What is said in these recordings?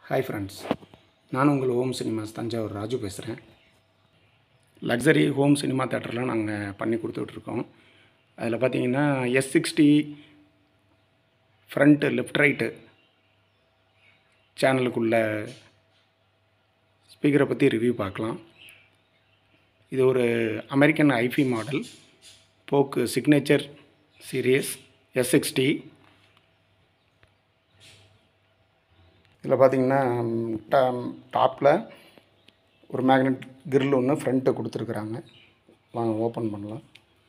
hi friends நான் உங்கள் home cinemas Thanjavur Raju பேசுகிறேன் லக்ஸரி ஹோம் சினிமா தேட்டர்லாம் நாங்கள் பண்ணி கொடுத்துட்ருக்கோம் அதில் பார்த்தீங்கன்னா S sixty front left right சேனலுக்குள்ள ஸ்பீக்கரை பற்றி ரிவ்யூ பார்க்கலாம் இது ஒரு அமெரிக்கன் ஐஃபி மாடல் போக்கு சிக்னேச்சர் சீரியஸ் எஸ் சிக்ஸ்டி இதில் பார்த்தீங்கன்னா டா டாப்பில் ஒரு மேக்னெட் கிரில் ஒன்று ஃப்ரண்ட்டு கொடுத்துருக்குறாங்க வாங்க ஓப்பன் பண்ணலாம்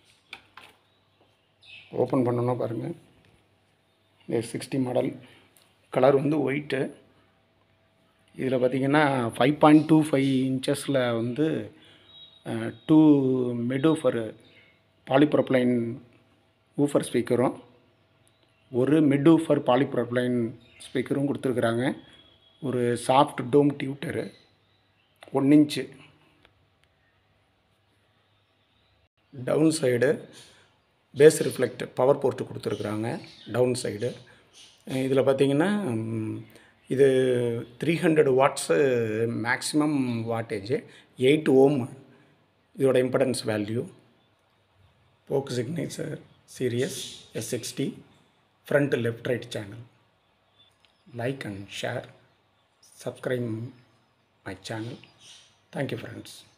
ஓப்பன் பண்ணோன்னா பாருங்கள் எஸ் சிக்ஸ்டி மாடல் கலர் வந்து ஒயிட்டு இதில் பார்த்தீங்கன்னா ஃபைவ் பாயிண்ட் டூ ஃபைவ் இன்ச்சஸில் வந்து டூ மிடூஃபர் பாலிப்ரப்ளைன் ஊஃபர் ஸ்பீக்கரும் ஒரு மிடூஃபர் பாலிப்ரப்ளைன் ஸ்பீக்கரும் கொடுத்துருக்குறாங்க ஒரு சாஃப்ட் டோம் டியூட்டரு one inch down side base reflect power board கொடுத்துருக்குறாங்க டவுன் சைடு இதில் பார்த்தீங்கன்னா ம், இது three hundred watts maximum wattage eight ஓம் இதோட impedance value pork signature serious yes sixty front left right channel like and share subscribe my channel thank you friends